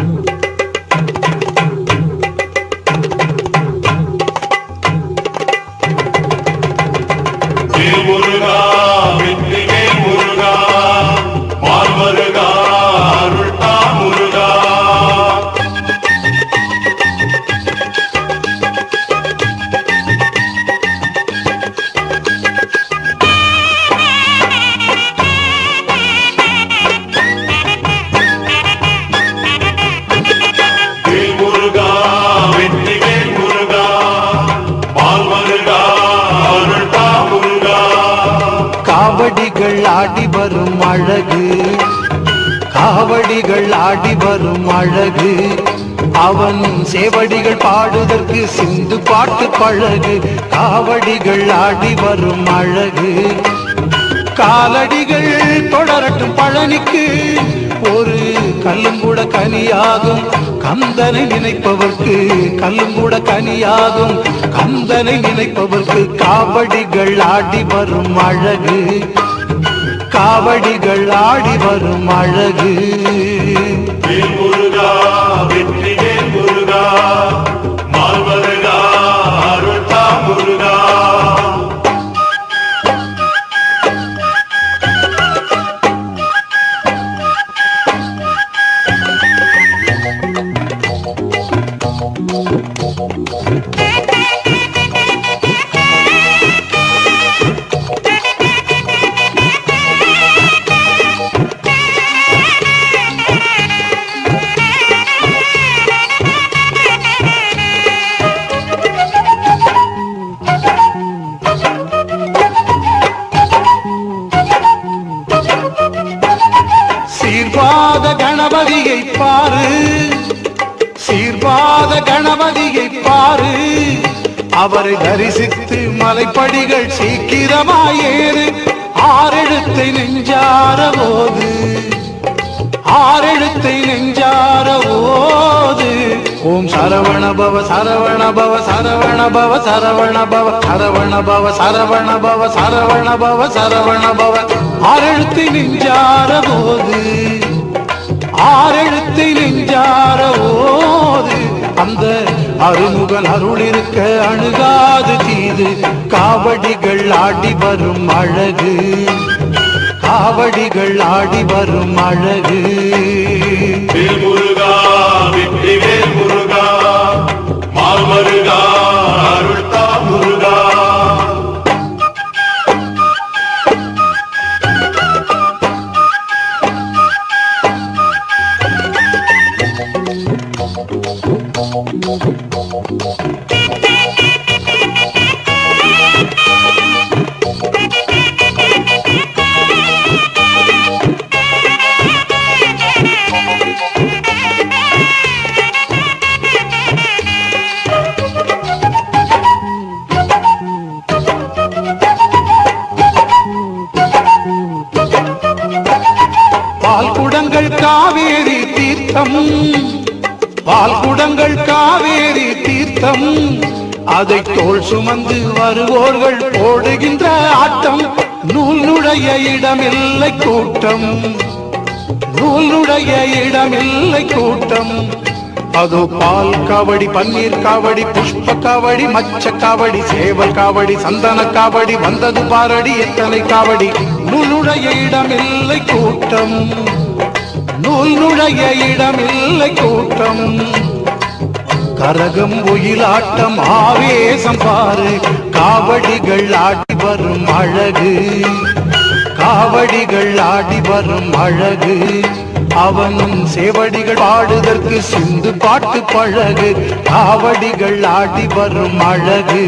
வேல் முருகா வெற்றி வேல் முருகா மால் முருகா அருள்தா முருகா வேல் முருகா வெற்றி வேல் முருகா மால் முருகா அருள்தா முருகா காவடிகள் ஆடி வரும் அழகு காவடிகள் ஆடி வரும் அழகு அவன் சேவடிகள் பாடுதற்கு சிந்து பாட்டு பழகு காவடிகள் ஆடி வரும் அழகு காலடிகள் தொடரட்டும் பழனிக்கு ஒரு கல்லும் கூட கனியாகும் கந்தனை நினைப்பவர்க்கு கல்லும் கூட கனியாகும் கந்தனை நினைப்பவர்க்கு காவடிகள் ஆடி வரும் அழகு காவடிகள் ஆடி வரும் அழகு வேல் முருகா வெற்றி வேல் முருகா மால் முருகா அருள்தா முருகா சீர்பாத கணபதியை பாரு சீர்பாத கணபதியை பாரு அவரை தரிசித்து மலைப்படிகள் சீக்கிரமாயேறு ஆறெழுத்தை நெஞ்சார போது ஆறெழுத்தை நெஞ்சார ஓது ஓம் சரவண பவ சரவண பவ சரவண பவ சரவண பவ சரவண பவ சரவண பவ சரவண பவ சரவண பவ ஆறெழுத்தை நெஞ்சார போது ஆறெழுத்தை நெஞ்சார ஓது அந்த அருமுகன் அருள் இருக்க அணுகாது தீது காவடிகள் ஆடி வரும் அழகு காவடிகள் ஆடி வரும் அழகு வேல் முருகா வெற்றி வேல் முருகா மால் முருகா அருள்தா முருகா பால் குடங்கள் காவேரி தீர்த்தம் பால் குடங்கள் காவேரி தீர்த்தம் அதை தோள் சுமந்து வருவோர்கள் போடுகின்ற ஆட்டம் நூல் நுழைய இடமில்லை கூட்டம் நூல் நுழைய இடமில்லை கூட்டம் அதோ பால் காவடி பன்னீர் காவடி புஷ்ப காவடி மச்ச காவடி சேவல் காவடி சந்தன காவடி வந்தது பாரடி எத்தனை காவடி நூலுடைய இடமில்லை கூட்டம் நூல் நுழைய இடமில்லை கூட்டம் கரகம் ஒயிலாட்டம் ஆவேசம் பாரு காவடிகள் ஆடி வரும் அழகு காவடிகள் ஆடி வரும் அழகு அவனும் சேவடிகள் பாடுதற்கு சிந்து பாட்டு பழகு காவடிகள் ஆடி வரும் அழகு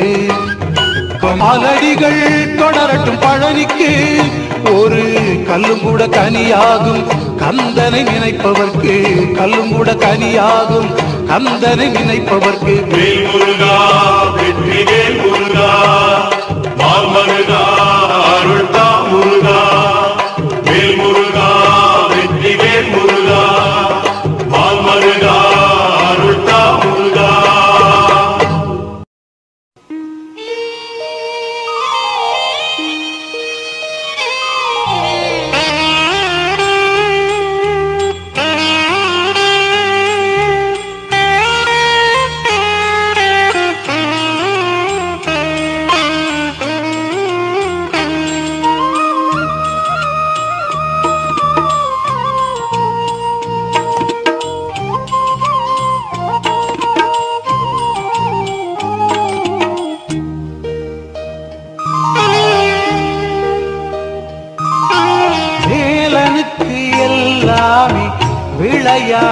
மலடிகள் தொடரட்டும் பழனிக்கு ஒரு கல்லும் கூட கனியாகும் கந்தனை நினைப்பவர்க்கு கல்லும் கூட கனியாகும் கந்தனை நினைப்பவர்க்கு வேல் முருகா வெற்றி வேல் முருகா மால் முருகா அருள்தா முருகா வேல் முருகா வெற்றி வேல் முருகா மால் முருகா அருள்தா முருகா Thank you.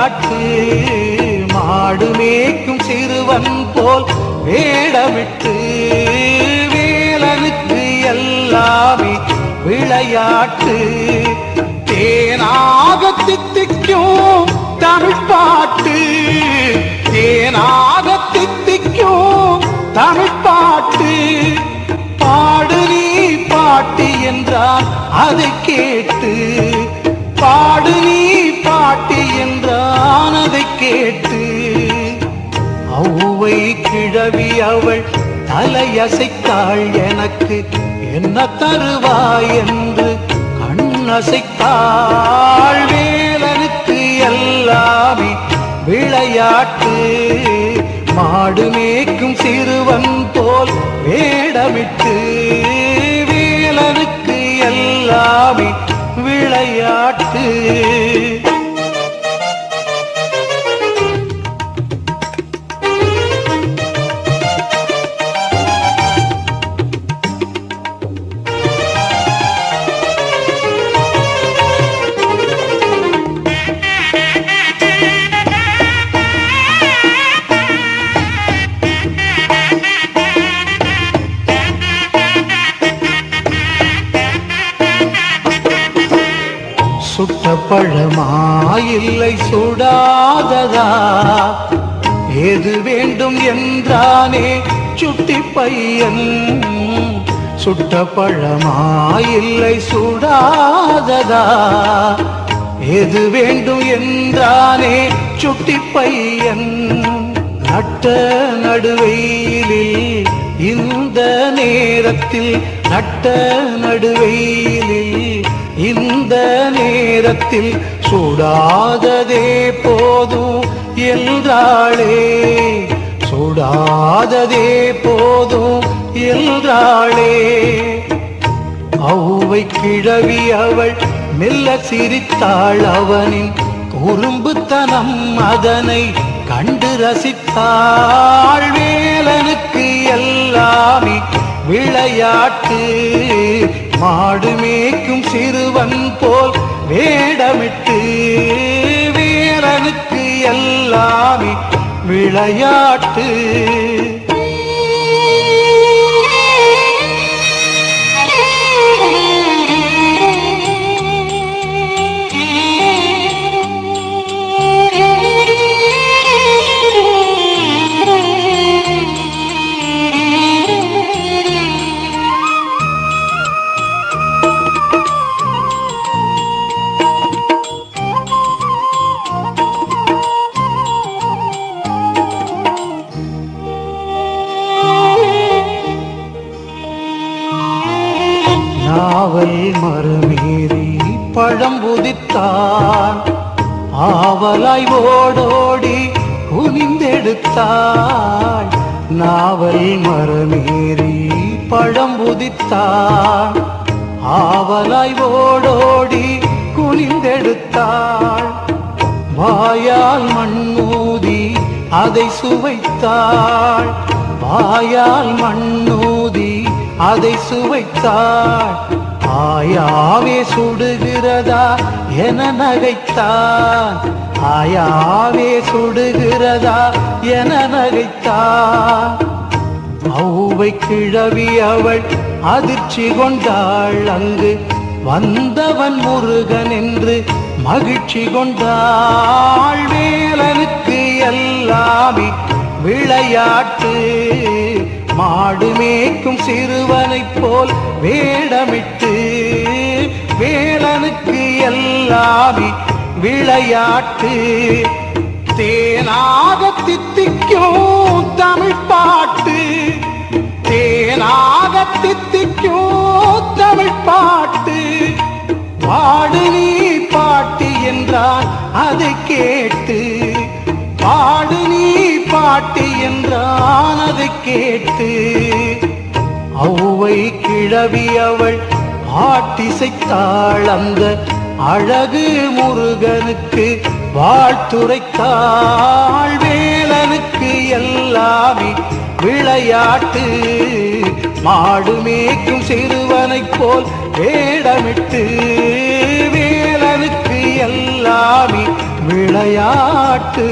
விளையாட்டு மாடு மேய்க்கும் சிறுவன் போல் வேடமிட்டு வேலனுக்கு எல்லாமே விளையாட்டு தேனாக தித்திக்கும் தமிழ் பாட்டு தேனாக தித்திக்கும் தமிழ் பாட்டு பாடு நீ பாட்டு என்றால் அதை கேட்டு பாடு நீ பாட்டு என்றான் அதை கேட்டு ஔவை கிழவி அவள் தலையசைத்தாள் எனக்கு என்ன தருவாய் என்று கண்ணசைத்தாள் வேலனுக்கு எல்லாமே விளையாட்டு மாடு மேய்க்கும் சிறுவன் போல் வேடமிட்டு வேலனுக்கு எல்லாமே விளையாட்டு சுட்ட பழமா இல்லை சுடாததா எது வேண்டும் என்றானே சுட்டி பையன் சுட்ட பழமா இல்லை சுடாததா எது வேண்டும் என்றானே சுட்டி பையன் நட்ட நடுவெயிலில் இந்த நேரத்தில் நட்ட நடுவெயிலில் இந்த நேரத்தில் சுடாததே போதும் என்றாளே சுடாததே போதும் என்றாளே ஔவை கிழவி அவள் மெல்ல சிரித்தாள் அவனின் குறும்புத்தனம் அதனை கண்டு ரசித்தாள் வேலனுக்கு எல்லாமே விளையாட்டு மாடு மேய்க்கும் சிறுவன் போல் வேடமிட்டு வேலனுக்கு எல்லாமே விளையாட்டு நாவல் மறுமீறி பழம் உதித்தான் ஆவலாய் ஓடோடி குனிந்தெடுத்தாள் நாவல் மறுமீறி பழம் உதித்தான் ஆவலாய் ஓடோடி குனிந்தெடுத்தாள் வாயால் மண்ணூதி அதை சுவைத்தாள் வாயால் மண்ணூதி அதை சுவைத்தாள் ஆயாவே சுடுகிறதா என நகைத்தான் ஆயாவே சுடுகிறதா என நகைத்தான் ஔவை கிழவி அவள் அதிர்ச்சி கொண்டாள் அங்கு வந்தவன் முருகன் என்று மகிழ்ச்சி கொண்டாள் வேலனுக்கு எல்லாமே விளையாட்டு மாடு மேய்க்கும் சிறுவனைப் போல் வேடமிட்டு வேலனுக்கு எல்லாமே விளையாட்டு தேனாக தித்திக்கும் தமிழ் பாட்டு தேனாக தித்திக்கும் தமிழ் பாட்டு பாடு நீ பாட்டு என்றான் அதை கேட்டு பாடு நீ பாட்டு என்றான் அதை கேட்டு ஔவை கிழவி அவள் பாட்டிசைத்தாள் அந்த அழகு முருகனுக்கு வாழ்த்துரைத்தாள் வேலனுக்கு எல்லாமே விளையாட்டு மாடு மேய்க்கும் சிறுவனைப் போல் வேடமிட்டு வேலனுக்கு எல்லாமே விளையாட்டு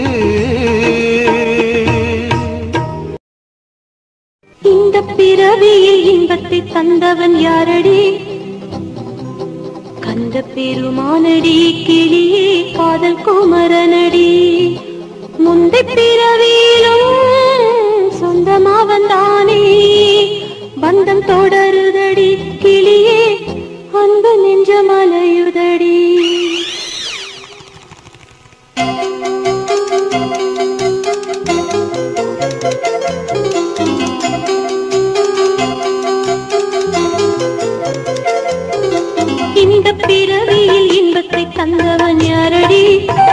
இந்த பிறவியில் இன்பத்தை தந்தவன் யாரடி கந்த பெருமானடி கிளியே காதல் குமரனடி முந்தை பிறவியிலும் சொந்தமா வந்தானே பந்தம் தொடருதடி கிளியே அன்பு நெஞ்ச மலையுதடி இந்த பிறவியில் இன்பத்தை தந்தவன் யாரடி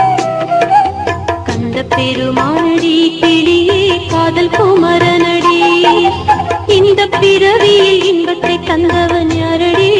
கந்த பெருமானடி கிளியே காதல் குமரனடி இந்த பிறவியில் இன்பத்தை தந்தவன் யாரடி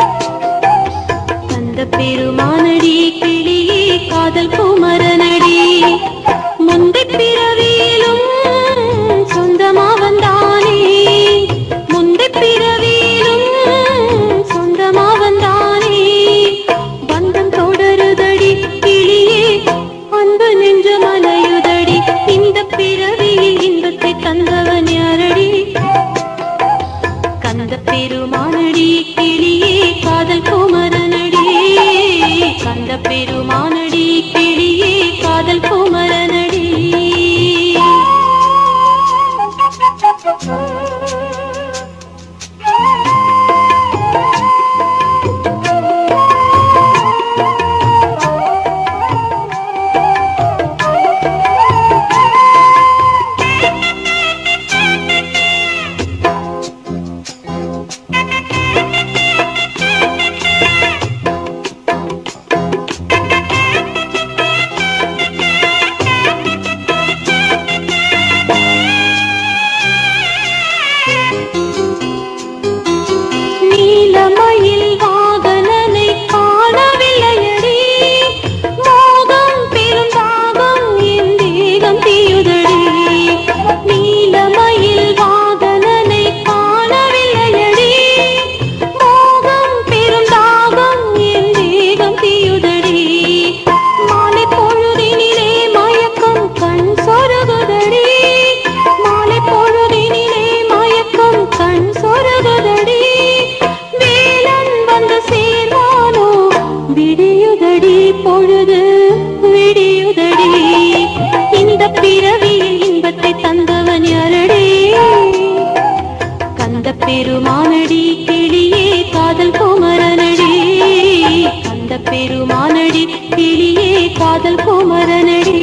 கந்த பெருமானடி கிளியே காதல் குமரனடி முந்தை பிறவியிலும் சொந்தமா வந்தானே முந்தை பிறவியிலும் சொந்தமா வந்தானே பந்தம் தொடருதடி கிளியே அன்பு நெஞ்ச மலையுதடி இந்த பிறவியில் இன்பத்தை தந்தவன் யாரடி கந்த பெருமானடி கிளியே காதல் குமரனடி கந்த பெருமானடி கிளியே காதல் குமரனடி நீலமயில் வாகனனை காணவில்லையடி மோகம் பெருந்தாகம் என் தேகம் தீயுதடி நீலமயில் வாகனனை காணவில்லையடி மோகம் பெருந்தாகம் என் தேகம் தீயுதடி மாலை பொழுதினிலே மயக்கம் கண் சொருகுதடி மாலை பொழுதினிலே மயக்கம் கண் சொருகுதடி வேலன் வந்து சேர்வானோ விடியுதடி பொழுது விடியுதடி இந்த பிறவியில் இன்பத்தை தந்தவன் யாரடி கந்த பெருமானடி கிளியே காதல் குமரனடி கந்த பெருமானடி கிளியே காதல் குமரனடி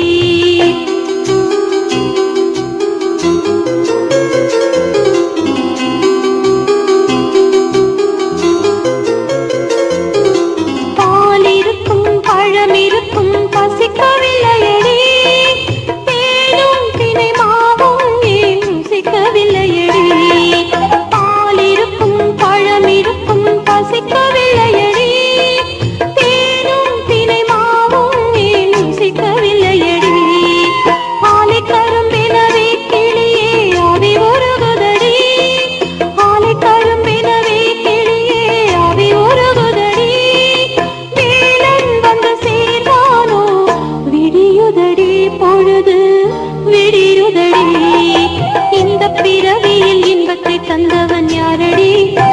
பால் இருக்கும் பழம் இருக்கும் பசிக்கவில்லையடி தேனும் தினை மாவும் ஏன் ருசிக்கவில்லையடி பால் இருக்கும் பழம் இருக்கும் பசிக்கவில்லையடி தேனும் தினை மாவும் ஏன் ருசிக்கவில்லையடி ஆலை கரும்பினவே கிளியே ஆவி உருகுதடி ஆலை கரும்பினவே கிளியே ஆவி உருகுதடி வேலன் வந்து சேர்வானோ விடியுதடி பொழுது விடியுதடி இந்த பிறவியில் இன்பத்தை தந்தவன் யாரடி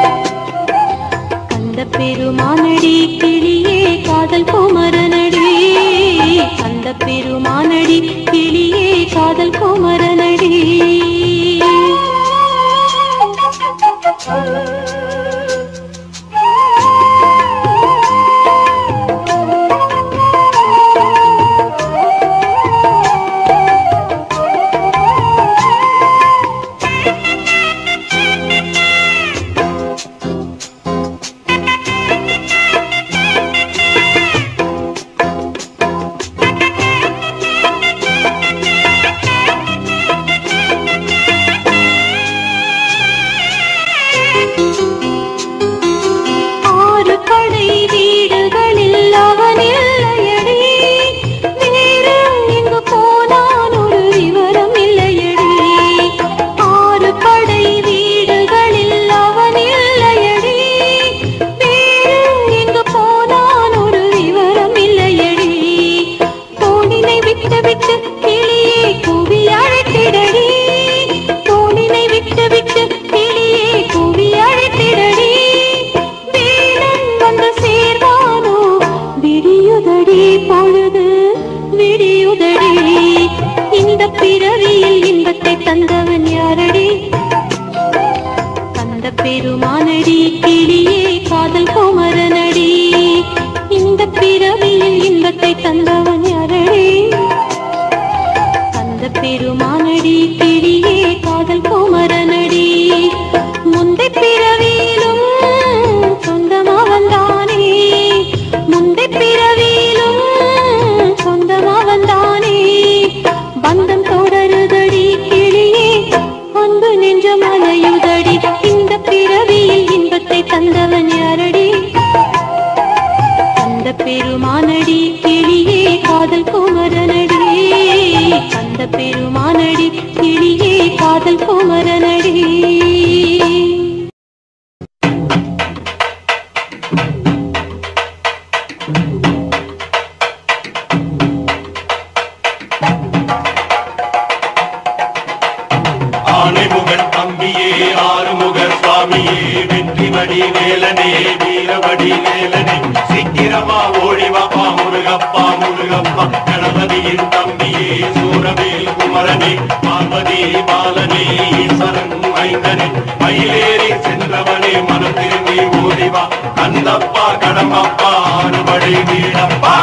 கந்த பெருமானடி கிளியே காதல் குமரனடி கந்த பெருமானடி கிளியே காதல் குமரனடி விட்டு விட்டு கிளியே கூவி அழைத்திடடி தோளினை விட்டு விட்டு கிளியே கூவி அழைத்திடடி வேலன் வந்து சேர்வானோ விடியுதடி பொழுது விடியுதடி இந்த பிறவியில் இன்பத்தை தந்தவன் யாரடி தந்த பெருமானடி கிளியே காதல் குமரனடி இந்த பிறவியில் இன்பத்தை தந்தவன் யாரடி தந்த பெருமானடி கிளியே காதல் குமரனடி முந்தை பிறவியிலும் சொந்தமா வந்தானே முந்தை பிறவியிலும் சொந்தமா வந்தானே பந்தம் தொடருதடி கிளியே அன்பு நெஞ்சம் அலையுதடி இந்த பிறவியில் இன்பத்தை தந்தவன் யாரடி அந்த பெருமானடி கிளியே காதல் குமரனடி அந்த பெருமானடி கிளியே காதல் குமரனடி ஆனைமுகன் தம்பியே ஆறுமுகர் சுவாமியே வெற்றிவடி வேலனே வீரவடி வேலனே சீக்கிரமா ஓடிவாப்பா முருகப்பா முருகப்பா கணபதியின் தம்பியே சூரவேல் குமரனே பார்வதி பாலனே ஈஸ்வரன் மைந்தனே மயிலேறி சென்றவனே மனம் திரும்பி ஓடிவா கந்தப்பா கடம்பப்பா ஆறுபடை வீடப்பா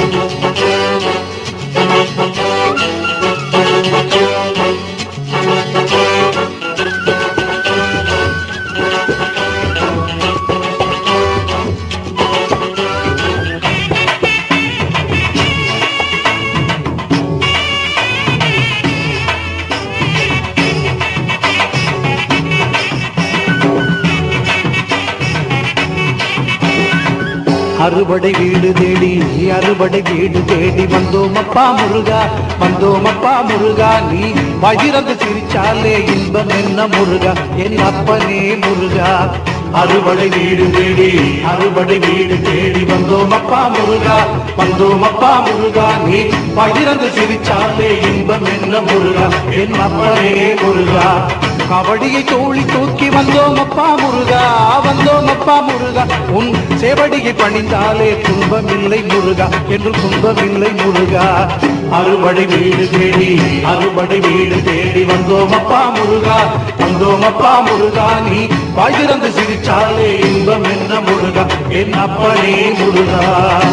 அறுபடை வீடு தேடி அறுபடை வீடு தேடி வந்தோம் அப்பா முருகா வந்தோம் அப்பா முருகா நீ வயிறந்து சிரிச்சாலே இன்பம் என்ன முருகா என் அப்பனே முருகா அறுபடை வீடு தேடி அறுபடை வீடு தேடி வந்தோம் அப்பா முருகா வந்தோம் அப்பா முருகா நீ வயிறந்து சிரிச்சாலே இன்பம் என்ன முருகா என் அப்பனே முருகா கபடியை தோழி தூக்கி வந்தோம் அப்பா முருகா வந்தோம் அப்பா முருகா உன் சேவடியை பணிந்தாலே துன்பமில்லை முருகா என்று துன்பமில்லை முருகா அறுபடை வீடு தேடி அறுபடை வீடு தேடி வந்தோம் அப்பா முருகா வந்தோம் அப்பா முருகா நீ வாய்திறந்து சிரிச்சாலே இன்பம் என்ன முருகா என் அப்பனே முருகா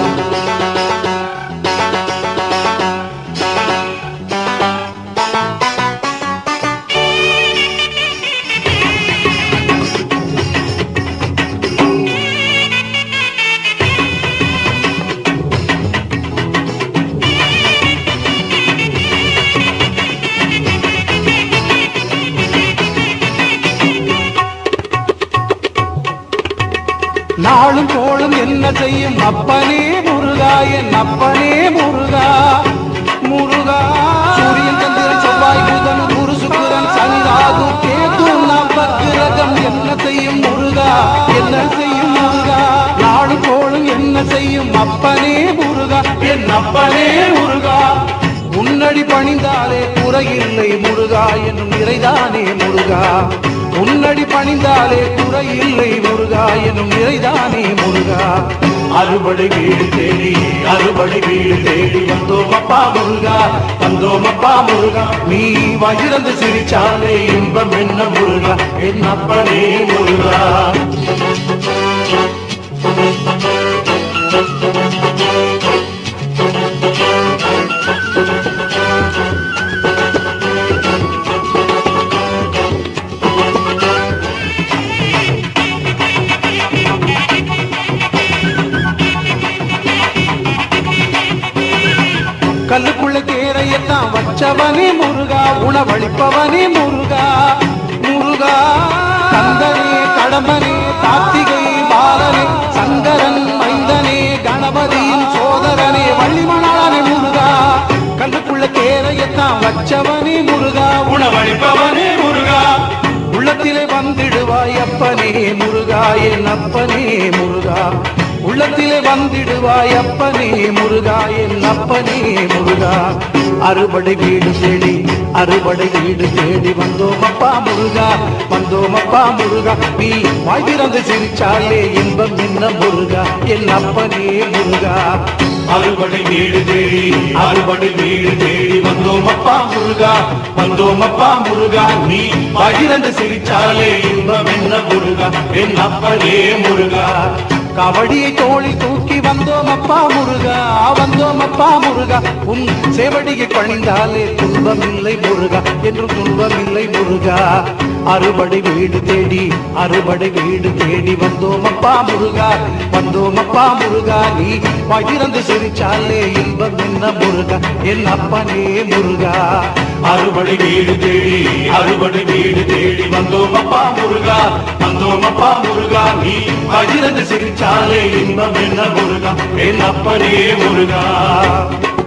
நாளும் கோளும் என்ன செய்யும் அப்பனே முருகா என் அப்பனே முருகா முருகா சூரியன் சந்திரன் செவ்வாய் புதன் குரு சுக்கிரன் சனி ராகு கேது நவக்கிரகம் என்ன செய்யும் முருகா என்ன செய்யும் முருகா நாளும் கோளும் என்ன செய்யும் அப்பனே முருகா என் அப்பனே முருகா உன்னடி பணிந்தாலே குறையில்லை முருகா என்னும் நிறைதானே முருகா உன்னடி பணிந்தாலே குறையில்லை முருகா எனும் நிறைதானே முருகா அறுபடை வீடு தேடி அறுபடை வீடு தேடி வந்தோம் அப்பா முருகா வந்தோம் அப்பா முருகா நீ வயிறந்து சிரிச்சாலே இன்பம் என்ன முருகா என் அப்பனே முருகா கல்லுக்குள்ள தேரையெல்லாம் வச்சவனே முருகா உணவளிப்பவனே முருகா முருகா கந்தனே கடம்பனே கார்த்திகை பாலனே சங்கரன் மைந்தனே கணபதியின் சோதரனே வள்ளிமணாளனே முருகா கல்லுக்குள்ள தேரையெல்லாம் வச்சவனே முருகா உணவளிப்பவனே முருகா உள்ளத்திலே வந்திடுவாய் அப்பனே முருகா என் அப்பனே முருகா உள்ளத்திலே வந்திடுவாய் அப்பனே முருகா என் அப்பனே முருகா அறுபடை வீடு தேடி அறுபடை வீடு தேடி வந்தோம் அப்பா முருகா வந்தோம் அப்பா முருகா நீ வாய் திறந்து சிரிச்சாலே இன்பம் என்ன முருகா என் அப்பனே முருகா அறுபடை வீடு தேடி அறுபடை வீடு தேடி வந்தோம் அப்பா முருகா வந்தோம் அப்பா முருகா நீ பகிரந்து சிரிச்சாலே இன்பம் என்ன முருகா என் அப்பனே முருகா கபடியை தோழி தூக்கி வந்தோம் அப்பா முருகா வந்தோம் அப்பா முருகா உன் சேவடியை பணிந்தாலே துன்பம் இல்லை முருகா என்றும் துன்பம் இல்லை முருகா அறுபடை வீடு தேடி அறுபடை வீடு தேடி வந்தோம் அப்பா முருகா வந்தோம் அப்பா முருகா நீ பகிர்ந்து சிரிச்சாலே இன்பம் என்ன முருகா என் அப்பனே முருகா அறுபடை வீடு தேடி அறுபடை வீடு தேடி வந்தோம் அப்பா முருகா வந்தோம் அப்பா முருகா நீ பகிரந்து சிரிச்சாலே இன்பம் என்ன முருகா என் அப்பனே முருகா